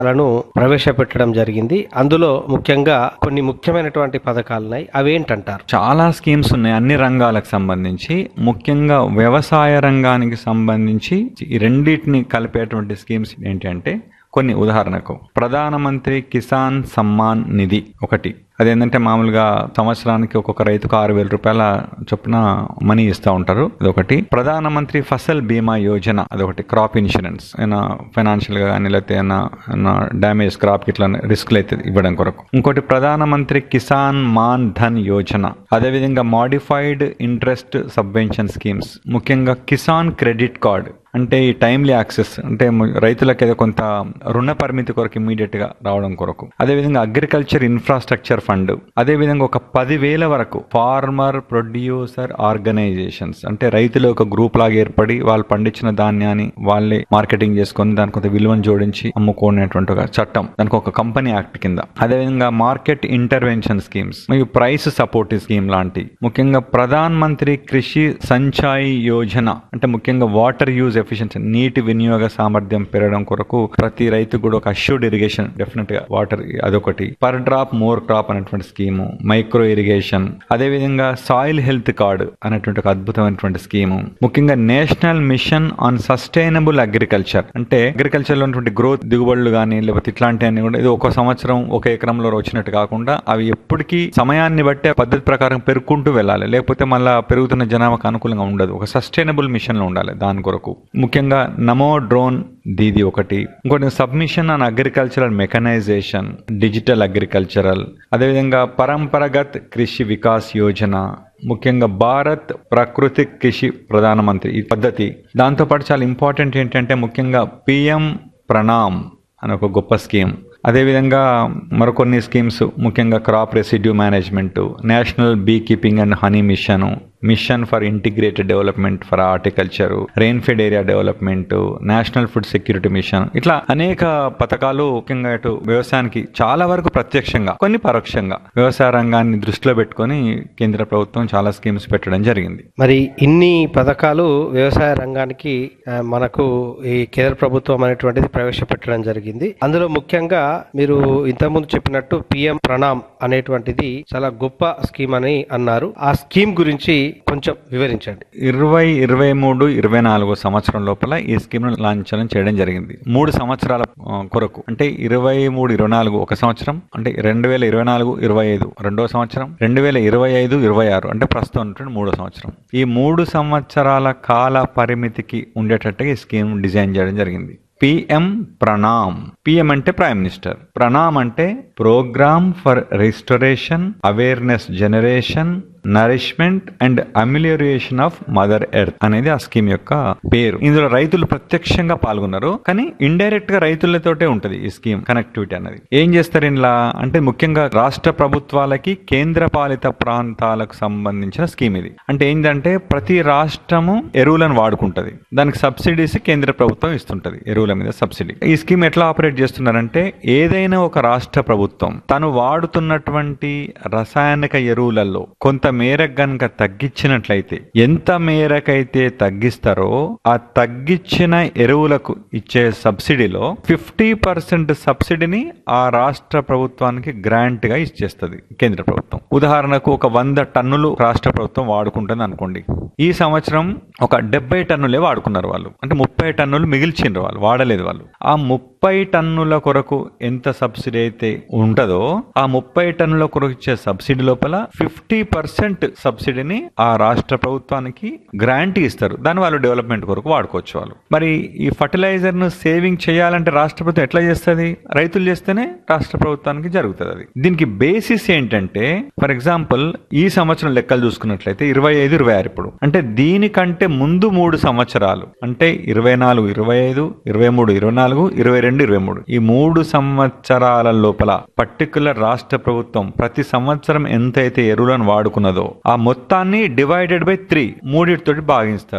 లను ప్రవేశపెట్టడం జరిగింది అందులో ముఖ్యంగా కొన్ని ముఖ్యమైనటువంటి పథకాలు ఉన్నాయి అవేంటంటారు చాలా స్కీమ్స్ ఉన్నాయి అన్ని రంగాలకు సంబంధించి ముఖ్యంగా వ్యవసాయ రంగానికి సంబంధించి ఈ రెండింటిని కలిపేటువంటి స్కీమ్స్ ఏంటంటే కొన్ని ఉదాహరణకు ప్రధానమంత్రి కిసాన్ సమ్మాన్ నిధి ఒకటి అదేంటంటే మామూలుగా సంవత్సరానికి ఒక్కొక్క రైతుకు ఆరు వేల రూపాయల చొప్పున మనీ ఇస్తూ ఉంటారు అదొకటి ప్రధానమంత్రి ఫసల్ బీమా యోజన అదొకటి క్రాప్ ఇన్సూరెన్స్ ఏమైనా ఫైనాన్షియల్ గా కానీ లేకపోతే ఏమైనా డ్యామేజ్ క్రాప్ ఇట్లా రిస్క్లు అయితే ఇవ్వడం కొరకు ఇంకోటి ప్రధానమంత్రి కిసాన్ మాన్ ధన్ యోజన అదేవిధంగా మాడిఫైడ్ ఇంట్రెస్ట్ సబ్వెన్షన్ స్కీమ్స్ ముఖ్యంగా కిసాన్ క్రెడిట్ కార్డ్ అంటే ఈ టైమ్లీ యాక్సెస్ అంటే ము- రైతులకు ఏదో కొంత రుణ పరిమితి కొరకు ఇమీడియట్ గా రావడం కొరకు అదేవిధంగా అగ్రికల్చర్ ఇన్ఫ్రాస్ట్రక్చర్ ఫండ్ అదేవిధంగా ఒక పదివేల వరకు ఫార్మర్ ప్రొడ్యూసర్ ఆర్గనైజేషన్స్ అంటే రైతులు ఒక గ్రూప్ లాగా ఏర్పడి వాళ్ళు పండించిన ధాన్యాన్ని వాళ్ళే మార్కెటింగ్ చేసుకొని దానికి కొంత విలువను జోడించి అమ్ముకునేటువంటి ఒక చట్టం దానికి ఒక కంపెనీ యాక్ట్ కింద అదేవిధంగా మార్కెట్ ఇంటర్వెన్షన్ స్కీమ్స్ మరియు ప్రైస్ సపోర్ట్ స్కీమ్ లాంటి ముఖ్యంగా ప్రధాన్ మంత్రి కృషి సంచాయి యోజన అంటే ముఖ్యంగా వాటర్ యూజ్ ఎఫిషియన్సీ నీటి వినియోగ సామర్థ్యం పెరగడం కొరకు ప్రతి రైతు కూడా ఒక అష్యూర్డ్ ఇరిగేషన్ డెఫినెట్ గా వాటర్ అదొకటి పర్ డ్రాప్ మోర్ క్రాప్ అనేటువంటి స్కీము మైక్రో ఇరిగేషన్ అదేవిధంగా సాయిల్ హెల్త్ కార్డ్ అనేటువంటి ఒక అద్భుతమైనటువంటి స్కీము ముఖ్యంగా national mission on sustainable agriculture అంటే అగ్రికల్చర్ లో ఉన్నటువంటి గ్రోత్ దిగుబడులు కానీ లేకపోతే ఇట్లాంటివన్నీ కూడా ఇది ఒక సంవత్సరం ఒక ఎకరంలో వచ్చినట్టు కాకుండా అవి ఎప్పటికీ సమయాన్ని బట్టి ఆ పద్ధతి ప్రకారం పెరుగుకుంటూ వెళ్ళాలి లేకపోతే మళ్ళా పెరుగుతున్న జనాభాకు అనుకూలంగా ఉండదు ఒక సస్టైనబుల్ మిషన్ లో ఉండాలి దాని కొరకు ముఖ్యంగా నమో డ్రోన్ దీది ఒకటి ఇంకోటి submission on agricultural mechanisation digital agricultural అదేవిధంగా పరంపరగత్ కృషి వికాస్ యోజన ముఖ్యంగా భారత్ ప్రకృతి కృషి ప్రధానమంత్రి ఈ పద్ధతి దాంతోపాటు చాలా ఇంపార్టెంట్ ఏంటంటే ముఖ్యంగా పిఎం ప్రణామ్ అని ఒక గొప్ప స్కీమ్ అదేవిధంగా మరికొన్ని స్కీమ్స్ ముఖ్యంగా crop residue management national bee keeping and honey mission mission for integrated development for horticulture rain fed area development national food security mission ఇట్లా అనేక పథకాలు ముఖ్యంగా ఇటు వ్యవసాయానికి చాలా వరకు ప్రత్యక్షంగా కొన్ని పరోక్షంగా వ్యవసాయ రంగాన్ని దృష్టిలో పెట్టుకొని కేంద్ర ప్రభుత్వం చాలా స్కీమ్స్ పెట్టడం జరిగింది మరి ఇన్ని పథకాలు వ్యవసాయ రంగానికి ఆ, మనకు ఈ కేంద్ర ప్రభుత్వం అనేటువంటిది ప్రవేశపెట్టడం జరిగింది అందులో ముఖ్యంగా మీరు ఇంతకుముందు చెప్పినట్టు పిఎం ప్రణామ్ అనేటువంటిది చాలా గొప్ప స్కీమ్ అని అన్నారు ఆ స్కీమ్ గురించి కొంచెం వివరించండి ఇరవై ఇరవై మూడు ఇరవై నాలుగు సంవత్సరం లోపల ఈ స్కీమ్ ను లాంఛనం చేయడం జరిగింది మూడు సంవత్సరాల ఆ, కొరకు అంటే ఇరవై మూడు ఇరవై నాలుగు ఒక సంవత్సరం అంటే రెండు వేల ఇరవై నాలుగు ఇరవై ఐదు రెండో సంవత్సరం రెండు వేల ఇరవై ఐదు ఇరవై ఆరు అంటే ప్రస్తుతం ఉన్నటువంటి మూడో సంవత్సరం ఈ మూడు సంవత్సరాల కాల పరిమితికి ఉండేటట్టుగా ఈ స్కీమ్ డిజైన్ చేయడం జరిగింది పిఎం ప్రణామ్ పిఎం అంటే ప్రైమ్ మినిస్టర్ ప్రణామ్ అంటే programme for restoration awareness generation nourishment and amelioration of mother earth అనేది ఆ స్కీమ్ యొక్క పేరు ఇందులో రైతులు ప్రత్యక్షంగా పాల్గొన్నారు కానీ ఇండైరెక్ట్ గా రైతులతోటే ఉంటది ఈ స్కీమ్ కనెక్టివిటీ అనేది ఏం చేస్తారు ఇలా అంటే ముఖ్యంగా రాష్ట్ర ప్రభుత్వాలకి కేంద్ర పాలిత ప్రాంతాలకు సంబంధించిన స్కీమ్ ఇది అంటే ఏంటంటే ప్రతి రాష్ట్రము ఎరువులను వాడుకుంటది దానికి సబ్సిడీస్ కేంద్ర ప్రభుత్వం ఇస్తుంటది ఎరువుల మీద సబ్సిడీ ఈ స్కీమ్ ఎట్లా ఆపరేట్ చేస్తున్నారంటే ఏదైనా ఒక రాష్ట్ర ప్రభుత్వం తను వాడుతున్నటువంటి రసాయనిక ఎరువులలో కొంత మేరకు గనక తగ్గించినట్లయితే ఎంత మేరకైతే తగ్గిస్తారో ఆ తగ్గించిన ఎరువులకు ఇచ్చే సబ్సిడీలో ఫిఫ్టీ పర్సెంట్ సబ్సిడీని ఆ రాష్ట్ర ప్రభుత్వానికి గ్రాంట్ గా ఇచ్చేస్తుంది కేంద్ర ప్రభుత్వం ఉదాహరణకు ఒక వంద టన్నులు రాష్ట్ర ప్రభుత్వం వాడుకుంటుంది అనుకోండి ఈ సంవత్సరం ఒక డెబ్బై టన్నులే వాడుకున్నారు వాళ్ళు అంటే ముప్పై టన్నులు మిగిల్చిండ్రు వాళ్ళు వాడలేదు వాళ్ళు ఆ ముప్పై టన్నుల కొరకు ఎంత సబ్సిడీ అయితే ఉంటుందో ఆ ముప్పై టన్నుల కొరకు ఇచ్చే సబ్సిడీ లోపల ఫిఫ్టీ పర్సెంట్ సబ్సిడీని ఆ రాష్ట్ర ప్రభుత్వానికి గ్రాంట్ ఇస్తారు దాని వాళ్ళు డెవలప్మెంట్ కొరకు వాడుకోవచ్చు వాళ్ళు మరి ఈ ఫర్టిలైజర్ ను సేవింగ్ చేయాలంటే రాష్ట్ర ప్రభుత్వం ఎట్లా చేస్తుంది రైతులు చేస్తేనే రాష్ట్ర ప్రభుత్వానికి జరుగుతుంది అది దీనికి బేసిస్ ఏంటంటే ఫర్ ఎగ్జాంపుల్ ఈ సంవత్సరం లెక్కలు చూసుకున్నట్లయితే ఇరవై ఐదు ఇరవై ఆరు ఇప్పుడు అంటే దీనికంటే ముందు మూడు సంవత్సరాలు అంటే ఇరవై నాలుగు ఇరవై ఐదు ఇరవై మూడు ఇరవై నాలుగు ఇరవై రెండు ఇరవై మూడు ఈ మూడు సంవత్సరాల లోపల పర్టికులర్ రాష్ట్ర ప్రభుత్వం ప్రతి సంవత్సరం ఎంతైతే ఎరువులను వాడుకున్నదో ఆ మొత్తాన్ని డివైడెడ్ బై త్రీ మూడిటితోటి భాగిస్తారు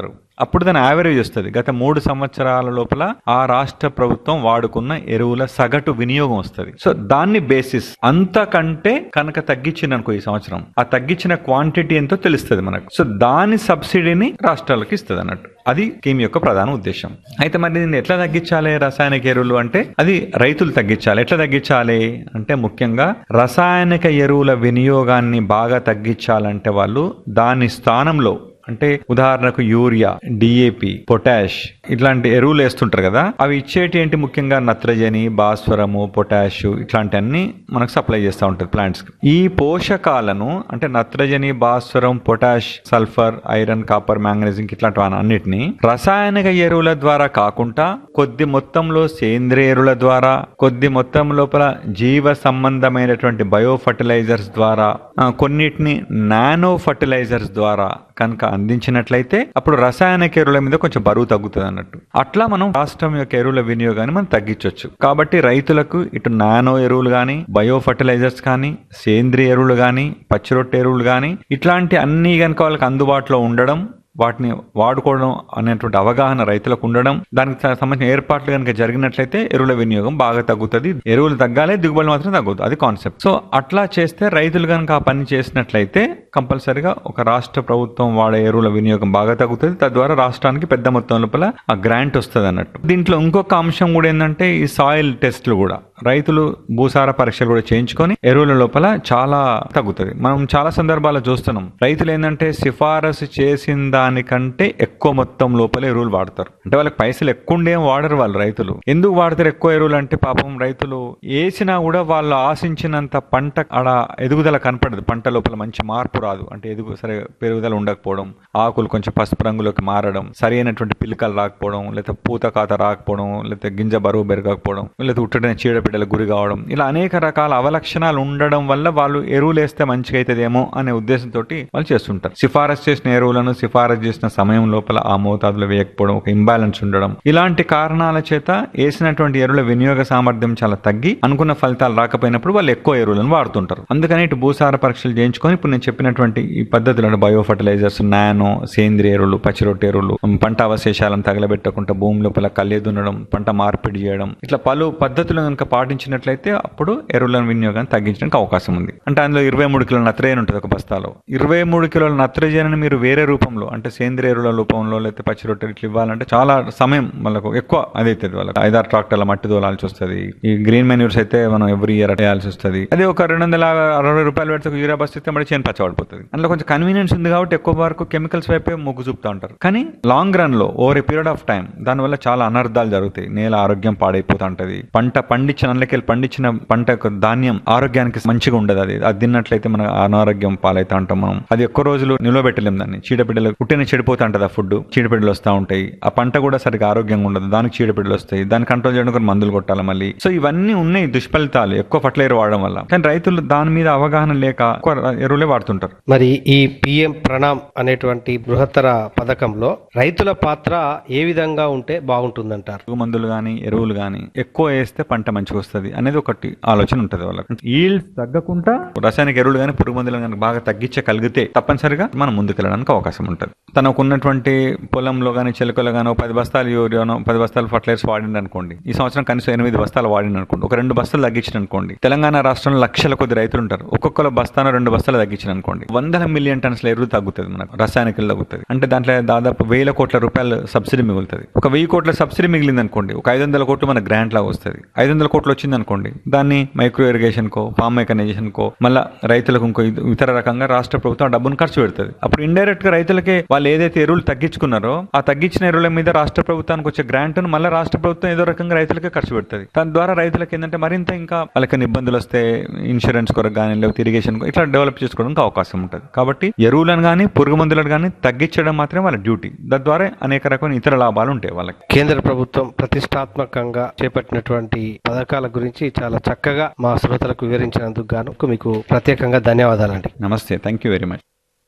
అప్పుడు దాని యావరేజ్ వస్తుంది గత మూడు సంవత్సరాల లోపల ఆ రాష్ట్ర ప్రభుత్వం వాడుకున్న ఎరువుల సగటు వినియోగం వస్తుంది సో దాన్ని బేసిస్ అంతకంటే కనుక తగ్గించింది అనుకో ఈ సంవత్సరం ఆ తగ్గించిన క్వాంటిటీ ఎంతో తెలుస్తుంది మనకు సో దాని సబ్సిడీని రాష్ట్రాలకు ఇస్తుంది అన్నట్టు అది స్కీమ్ యొక్క ప్రధాన ఉద్దేశం అయితే మరి దీన్ని ఎట్లా తగ్గించాలి రసాయనిక ఎరువులు అంటే అది రైతులు తగ్గించాలి ఎట్లా తగ్గించాలి అంటే ముఖ్యంగా రసాయనిక ఎరువుల వినియోగాన్ని బాగా తగ్గించాలంటే వాళ్ళు దాని స్థానంలో అంటే ఉదాహరణకు యూరియా డిఏపి పొటాష్ ఇట్లాంటి ఎరువులు వేస్తుంటారు కదా అవి ఇచ్చేటి ఏంటి ముఖ్యంగా నత్రజని భాస్వరము పొటాష్ ఇట్లాంటి అన్ని మనకు సప్లై చేస్తూ ఉంటుంది ప్లాంట్స్ ఈ పోషకాలను అంటే నత్రజని భాస్వరం పొటాష్ సల్ఫర్ ఐరన్ కాపర్ మ్యాంగనీజింగ్ ఇట్లాంటి అన్నిటిని రసాయనిక ఎరువుల ద్వారా కాకుండా కొద్ది మొత్తంలో సేంద్రియ ఎరువుల ద్వారా కొద్ది మొత్తం లోపల జీవ సంబంధమైనటువంటి బయో ఫర్టిలైజర్స్ ద్వారా ఆ, కొన్నిటిని నానో ఫర్టిలైజర్స్ ద్వారా కనుక అందించినట్లయితే అప్పుడు రసాయనిక ఎరువుల మీద కొంచెం బరువు తగ్గుతుంది అన్నట్టు అట్లా మనం రాష్ట్రం యొక్క ఎరువుల వినియోగాన్ని మనం తగ్గించవచ్చు కాబట్టి రైతులకు ఇటు నానో ఎరువులు కానీ బయో ఫర్టిలైజర్స్ కానీ సేంద్రియ ఎరువులు కానీ పచ్చిరొట్టె ఎరువులు కానీ ఇట్లాంటి అన్ని కనుక వాళ్ళకి అందుబాటులో ఉండడం వాటిని వాడుకోవడం అనేటువంటి అవగాహన రైతులకు ఉండడం దానికి స- సంబంధించిన ఏర్పాట్లు కనుక జరిగినట్లయితే ఎరువుల వినియోగం బాగా తగ్గుతుంది ఎరువులు తగ్గాలి దిగుబడి మాత్రం తగ్గుతుంది అది కాన్సెప్ట్ సో అట్లా చేస్తే రైతులు కనుక ఆ పని చేసినట్లయితే కంపల్సరిగా ఒక రాష్ట్ర ప్రభుత్వం వాడే ఎరువుల వినియోగం బాగా తగ్గుతుంది తద్వారా రాష్ట్రానికి పెద్ద మొత్తం లోపల ఆ గ్రాంట్ వస్తుంది అన్నట్టు దీంట్లో ఇంకొక అంశం కూడా ఏంటంటే ఈ సాయిల్ టెస్ట్లు కూడా రైతులు భూసార పరీక్షలు కూడా చేయించుకొని ఎరువుల లోపల చాలా తగ్గుతుంది మనం చాలా సందర్భాల్లో చూస్తున్నాం రైతులు ఏంటంటే సిఫారసు చేసిన దానికంటే ఎక్కువ మొత్తం లోపల ఎరువులు వాడతారు అంటే వాళ్ళకి పైసలు ఎక్కువ ఉండే వాడరు వాళ్ళు రైతులు ఎందుకు వాడతారు ఎక్కువ ఎరువులు అంటే పాపం రైతులు వేసినా కూడా వాళ్ళు ఆశించినంత పంట ఆడ ఎదుగుదల కనపడదు పంట లోపల మంచి మార్పు రాదు అంటే ఎదుగు సరే పెరుగుదల ఉండకపోవడం ఆకులు కొంచెం పసుపు రంగులోకి మారడం సరైనటువంటి పిలకలు రాకపోవడం లేకపోతే పూత కాత రాకపోవడం లేకపోతే గింజ బరువు పెరగకపోవడం లేకపోతే ఉట్టడిన చీడపీడల గురి కావడం ఇలా అనేక రకాల అవలక్షణాలు ఉండడం వల్ల వాళ్ళు ఎరువులు వేస్తే మంచిగా అవుతుందేమో అనే ఉద్దేశంతో వాళ్ళు చేస్తుంటారు సిఫారసు చేసిన ఎరువులను సిఫారసు చేసిన సమయం లోపల ఆ మోతాదులో వేయకపోవడం ఒక ఇంబ్యాలెన్స్ ఉండడం ఇలాంటి కారణాల చేత వేసినటువంటి ఎరువుల వినియోగ సామర్థ్యం చాలా తగ్గి అనుకున్న ఫలితాలు రాకపోయినప్పుడు వాళ్ళు ఎక్కువ ఎరువులను వాడుతుంటారు అందుకని ఇటు భూసార పరీక్షలు చేయించుకొని ఇప్పుడు నేను చెప్పినటువంటి ఈ పద్ధతులను బయో ఫర్టిలైజర్స్ నానో సేంద్రియ ఎరువులు పచ్చిరొట్టె ఎరువులు ఉమ్, పంట అవశేషాలను తగలబెట్టకుండా భూమి లోపల కళ్ళే దున్నడం పంట మార్పిడి చేయడం ఇట్లా పలు పద్ధతులు కనుక పాటించినట్లయితే అప్పుడు ఎరువుల వినియోగాన్ని తగ్గించడానికి అవకాశం ఉంది అంటే అందులో ఇరవై మూడు కిలోల నత్రజని ఉంటుంది ఒక బస్తాలో ఇరవై మూడు కిలోల నత్రజనిని మీరు వేరే రూపంలో అంటే సేంద్రియ ఎరువుల రూపంలో లేకపోతే పచ్చి రొట్టెలు ఇట్లా ఇవ్వాలంటే చాలా సమయం వాళ్ళకు ఎక్కువ అదైతుంది వాళ్ళకి ఐదారు ట్రాక్టర్ల మట్టి తోలాల్సి వస్తుంది ఈ గ్రీన్ మెన్యూర్స్ అయితే మనం ఎవ్రీ ఇయర్ వేయాల్సి వస్తుంది అదే ఒక రెండు వందల అరవై రూపాయలు పెడితే ఒక యూరియా బస్ ఇస్తే మరి చేను పచ్చబడిపోతుంది అందులో కొంచెం కన్వీనియన్స్ ఉంది కాబట్టి ఎక్కువ వరకు కెమికల్స్ వైపే మొగ్గు చూపుతూ ఉంటారు కానీ లాంగ్ రన్ లో over a period of time దానివల్ల చాలా అనర్థాలు జరుగుతాయి నేల ఆరోగ్యం పాడైపోతూ ఉంటది పంట పండించిన అందులోకెళ్ళి పండించిన పంట యొక్క ధాన్యం ఆరోగ్యానికి మంచిగా ఉండదు అది అది తిన్నట్లయితే మన అనారోగ్యం పాలైతా ఉంటాం మనం అది ఎక్కువ రోజులు నిలవబెట్టలేం దాన్ని చీడపీడలు పుట్టిన చెడిపోతా ఉంటది ఆ ఫుడ్ చీడపీడలు వస్తూ ఉంటాయి ఆ పంట కూడా సరిగా ఆరోగ్యంగా ఉండదు దానికి చీడపీడలు వస్తాయి దాన్ని కంట్రోల్ చేయడానికి కొన్ని మందులు కొట్టాలి మళ్ళీ సో ఇవన్నీ ఉన్నాయి దుష్ఫలితాలు ఎక్కువ ఫర్టిలైజర్ వాడడం వల్ల కానీ రైతులు దాని మీద అవగాహన లేక ఎక్కువ ఎరువులే వాడుతుంటారు మరి ఈ పిఎం ప్రణామ్ అనేటువంటి బృహత్తర పథకంలో రైతుల పాత్ర ఏ విధంగా ఉంటే బాగుంటుందంటారు పురుగు మందులు కానీ ఎరువులు కానీ ఎక్కువ వేస్తే పంట మంచిగా వస్తుంది అనేది ఒకటి ఆలోచన ఉంటుంది వాళ్ళకి ఈల్డ్ తగ్గకుండా రసాయనిక ఎరువులు కానీ పురుగు మందులు కానీ బాగా తగ్గించగలిగితే తప్పనిసరిగా మనం ముందుకెళ్ళడానికి అవకాశం ఉంటుంది తనకు ఉన్నటువంటి పొలంలో కానీ చిలకలో కానీ పది బస్తాలు యూరియానో పది బస్తాలు ఫర్టిలైజర్స్ వాడింది అనుకోండి ఈ సంవత్సరం కనీసం ఎనిమిది బస్తాలు వాడింది అనుకోండి ఒక రెండు బస్తాలు తగ్గించిన అనుకోండి తెలంగాణ రాష్ట్రంలో లక్షల కొద్ది రైతులు ఉంటారు ఒక్కొక్కరు బస్తాను రెండు బస్తాలు తగ్గించిన అనుకోండి వందల మిలియన్ టన్స్ల ఎరువు తగ్గుతుంది మనకు రసాయనికలు తగ్గుతుంది అంటే దాంట్లో దాదాపు వేల కోట్ల రూపాయలు సబ్సిడీ మిగులుతుంది ఒక వెయ్యి కోట్ల సబ్సిడీ మిగిలింది అనుకోండి ఒక ఐదు వందల కోట్లు మన గ్రాంట్ లాగా వస్తుంది ఐదు వందల కోట్లు వచ్చింది అనుకోండి దాన్ని మైక్రో ఇరిగేషన్ కో ఫార్మ్ మెకనైజేషన్ కో మళ్ళా రైతులకు ఇంకో ఇద- ఇతర రకంగా రాష్ట్ర ప్రభుత్వం ఆ డబ్బును ఖర్చు పెడుతుంది అప్పుడు ఇండైరెక్ట్ గా రైతులకే వాళ్ళు ఏదైతే ఎరువులు తగ్గించుకున్నారో ఆ తగ్గించిన ఎరువుల మీద రాష్ట్ర ప్రభుత్వానికి వచ్చే గ్రాంట్ మళ్ళీ రాష్ట్ర ప్రభుత్వం ఏదో రకంగా రైతులకే ఖర్చు పెడుతుంది దాని ద్వారా రైతులకు ఏంటంటే మరింత ఇంకా వాళ్ళకి ఇబ్బందులు వస్తే ఇన్సూరెన్స్ కొరకు కానీ లేకపోతే ఇరిగేషన్ ఇట్లా డెవలప్ చేసుకోవడానికి అవకాశం ఉంటుంది కాబట్టి ఎరువులను కానీ పురుగు మందులను కానీ తగ్గించడం మాత్రమే వాళ్ళ డ్యూటీ తద్వారా అనేక రకమైన ఇతర లాభాలు ఉంటాయి వాళ్ళకి కేంద్ర ప్రభుత్వం ప్రతిష్టాత్మకంగా చేపట్టినటువంటి పథకాల గురించి చాలా చక్కగా మా శ్రోతలకు వివరించినందుకు గాను మీకు ప్రత్యేకంగా ధన్యవాదాలండి నమస్తే థ్యాంక్ యూ వెరీ మచ్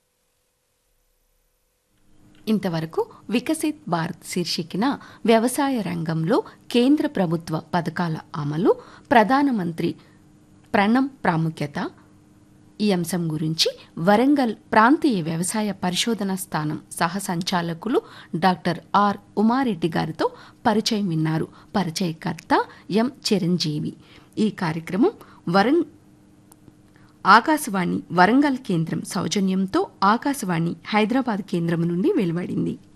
ఇంతవరకు వికసిత్ భారత్ శీర్షికన వ్యవసాయ రంగంలో కేంద్ర ప్రభుత్వ పథకాల అమలు ప్రధానమంత్రి ప్రణం ప్రాముఖ్యత ఈ అంశం గురించి వరంగల్ ప్రాంతీయ వ్యవసాయ పరిశోధన స్థానం సహ సంచాలకులు డాక్టర్ ఆర్ ఉమారెడ్డి గారితో పరిచయం విన్నారు పరిచయకర్త ఎం చిరంజీవి ఈ కార్యక్రమం వరంగ్ ఆకాశవాణి వరంగల్ కేంద్రం సౌజన్యంతో ఆకాశవాణి హైదరాబాద్ కేంద్రం నుండి వెలువడింది